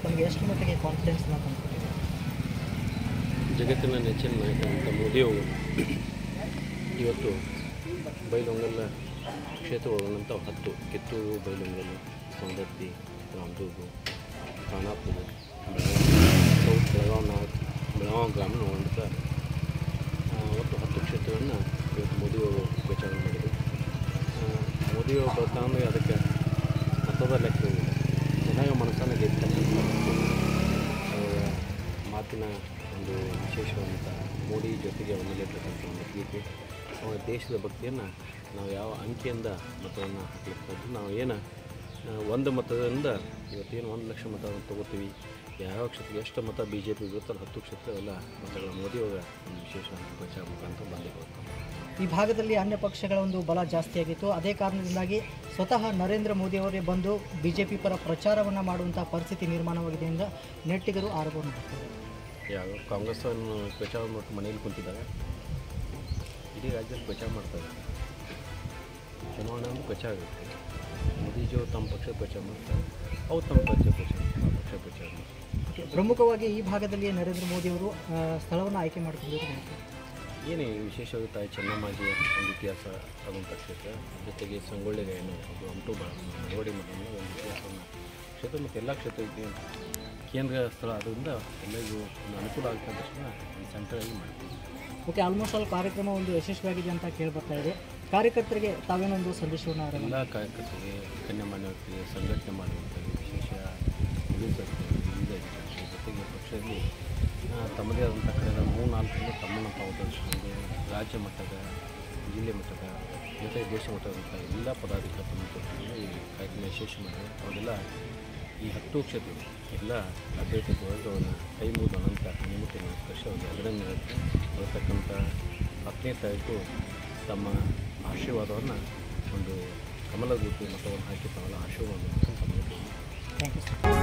ತಮಗೆ ಎಷ್ಟು ಮಟ್ಟಿಗೆ ಕಾನ್ಫಿಡೆನ್ಸ್ನ ತಂದುಕೊಟ್ಟಿದೆ ಜಗತ್ತಿನ ನೆಚ್ಚಿನ ನಾಯಕರಂಥ ಮೋದಿಯವರು ಇವತ್ತು ಬೈಲೊಂಗಲ್ಲ ಕ್ಷೇತ್ರ ಒಳಗೊಂಡಂಥ ಹತ್ತು ಕಿತ್ತೂರು ಬೈಲೊಂಗಲ್ಲು ಸೌಂದತ್ತಿ ರಾಮದುರ್ಗು ಖಾನಾಪುರ ಬೆಳಗಾವಿ ಸೌತ್ ಬೆಳಗಾವಿ ನಾರ್ತ್ ಬೆಳಗಾವಿ ಗ್ರಾಮೀಣ ಒಳಗೊಂಡ ಆ, ಒಟ್ಟು ಹತ್ತು ಕ್ಷೇತ್ರವನ್ನು ಇವತ್ತು ಮೋದಿಯವರು ಪ್ರಚಾರ ಮಾಡಿದರು ಆ, ಮೋದಿಯವರು ಬರ್ತಾನೆ ಅದಕ್ಕೆ ಮತದ ಲೆಕ್ಕವಿಲ್ಲ ಜನರ ಮನಸ್ಸನ್ನು ಗೆದ್ದತಕ್ಕಂಥ ಅವರ ಮಾತಿನ ಒಂದು ವಿಶೇಷವಾದಂಥ ಮೋದಿ ಜೊತೆಗೆ ಅವನಲ್ಲಿರ್ತಕ್ಕಂಥ ಒಂದು ಪ್ರೀತಿ ಅವರ ದೇಶದ ಭಕ್ತಿಯನ್ನು ನಾವು ಯಾವ ಅಂಕಿಯಿಂದ ಮತವನ್ನು ಹಾಕ್ಲಿಕ್ಕೆ ನಾವು ಏನು ಆ, ಒಂದು ಮತದಿಂದ ಇವತ್ತೇನು ಒಂದು ಲಕ್ಷ ಮತವನ್ನು ತಗೋತೀವಿ ಯಾವ ಕ್ಷೇತ್ರಕ್ಕೆ ಎಷ್ಟು ಮತ ಬಿ ಜೆ ಪಿ ಇರುತ್ತಲ್ಲ ಹತ್ತು ಕ್ಷೇತ್ರ ಎಲ್ಲ ಮತಗಳ ಮೋದಿಯವರ ಒಂದು ವಿಶೇಷ ಪ್ರಚಾರ ಮುಖಾಂತರ ಬಂದಿರ್ಬೇಕು ಈ ಭಾಗದಲ್ಲಿ ಅನ್ಯ ಪಕ್ಷಗಳ ಒಂದು ಬಲ ಜಾಸ್ತಿಯಾಗಿತ್ತು ಅದೇ ಕಾರಣದಿಂದಾಗಿ ಸ್ವತಃ ನರೇಂದ್ರ ಮೋದಿಯವರೇ ಬಂದು ಬಿ ಜೆ ಪಿ ಪರ ಪ್ರಚಾರವನ್ನು ಮಾಡುವಂಥ ಪರಿಸ್ಥಿತಿ ನಿರ್ಮಾಣವಾಗಿದೆ ಎಂದು ನೆಟ್ಟಿಗರು ಆರೋಪ ಮಾಡ್ತಾರೆ ಯಾವ ಕಾಂಗ್ರೆಸ್ಸನ್ನು ಪ್ರಚಾರ ಮಾಡಿ ಮನೆಯಲ್ಲಿ ಕುಂತಿದ್ದಾರೆ ಇಡೀ ರಾಜ್ಯದಲ್ಲಿ ಪ್ರಚಾರ ಮಾಡ್ತಾರೆ ಚುನಾವಣೆ ಅಂದ್ರೆ ಪ್ರಚಾರ ಆಗುತ್ತೆ ಮೋದಿಜಿಯವರು ತಮ್ಮ ಪಕ್ಷ ಪ್ರಚಾರ ಮಾಡ್ತಾರೆ ಅವ್ರು ತಮ್ಮ ಪಕ್ಷ ಪ್ರಚಾರ ಪಕ್ಷ ಪ್ರಚಾರ ಮಾಡ್ತಾರೆ ಓಕೆ, ಪ್ರಮುಖವಾಗಿ ಈ ಭಾಗದಲ್ಲಿ ನರೇಂದ್ರ ಮೋದಿಯವರು ಆ, ಸ್ಥಳವನ್ನು ಆಯ್ಕೆ ಮಾಡಿಕೊಂಡಿರೋದು ಯಾಕೆ? ಏನೇ ವಿಶೇಷವಾಗಿ ತಾಯಿ ಚೆನ್ನಮ್ಮಾಜಿಯ ಒಂದು ಇತಿಹಾಸ ಆದಂಥ ಕ್ಷೇತ್ರ ಜೊತೆಗೆ ಸಂಗೊಳ್ಳಿ ಗಾಯನ ಅದು ಅಂಟು ಬಾ ಮಳವಡಿ ಮಠ ಅನ್ನೋ ಒಂದು ಇತಿಹಾಸವನ್ನು ಕ್ಷೇತ್ರ ಮತ್ತು ಎಲ್ಲ ಕ್ಷೇತ್ರಕ್ಕೆ ಕೇಂದ್ರ ಸ್ಥಳ ಆದ್ದರಿಂದ ಎಲ್ಲರಿಗೂ ಒಂದು ಅನುಕೂಲ ಆಗ್ತದೆ ತಕ್ಷಣ ಒಂದು ಸೆಂಟ್ರಲ್ಲಿ ಮಾಡ್ತೀವಿ ಓಕೆ ಆಲ್ಮೋಸ್ಟ್ ಆಲ್ ಕಾರ್ಯಕ್ರಮ ಒಂದು ಯಶಸ್ವಿಯಾಗಿದೆ ಅಂತ ಕೇಳಿ ಬರ್ತಾ ಇದೆ ಕಾರ್ಯಕರ್ತರಿಗೆ ತಾವೇನೊಂದು ಸಂದೇಶವನ್ನು ಅವರ ಎಲ್ಲ ಕಾರ್ಯಕರ್ತರಿಗೆ ಗಣ್ಯಮಾನ್ಯರಿಗೆ ಸಂಘಟನೆ ಮಾಡುವಂಥದ್ದು ವಿಶೇಷ ಪೊಲೀಸರಿಗೆ ವಿವಿಧ ಇಲಾಖೆ ಜೊತೆಗೆ ಪಕ್ಷದಲ್ಲಿ ಆ, ತಮ್ಮದೇ ಆದಂಥ ಕಳೆದ ಮೂರು ನಾಲ್ಕು ತಿಂಗಳು ತಮ್ಮನ್ನು ತಾವು ತರಿಸ್ಕೊಂಡು ರಾಜ್ಯ ಮಟ್ಟದ ಜಿಲ್ಲೆ ಮಟ್ಟದ ಜೊತೆಗೆ ದೇಶ ಮಟ್ಟದಂಥ ಎಲ್ಲ ಪದಾಧಿಕಾರಿ ತಮ್ಮ ತರಿಸ್ಕೊಂಡು ಈ ಕಾರ್ಯಕ್ರಮ ಯಶಸ್ವಿ ಮಾಡಿದೆ ಅವರೆಲ್ಲ ಈ ಹತ್ತು ಕ್ಷೇತ್ರಗಳು ಎಲ್ಲ ಅಭ್ಯರ್ಥಿ ವರ್ಗವನ್ನು ಕೈ ಮುಗಿದ ಅನಂತ ನಿಮಿತ್ತ ನಮಸ್ಕರಿಸಿ ಅವರಿಗೆ ಅಭಿನಂದನೆ ಬರತಕ್ಕಂಥ ಹತ್ತನೇ ತಾರೀಕು ತಮ್ಮ ಆಶೀರ್ವಾದವನ್ನು ಒಂದು ಕಮಲದ ರೂಪಿ ಮತವನ್ನು ಹಾಕಿ ತಾವೆಲ್ಲ ಆಶೀರ್ವಾದವನ್ನು ತಮಗೆ ಥ್ಯಾಂಕ್ ಯು ಸರ್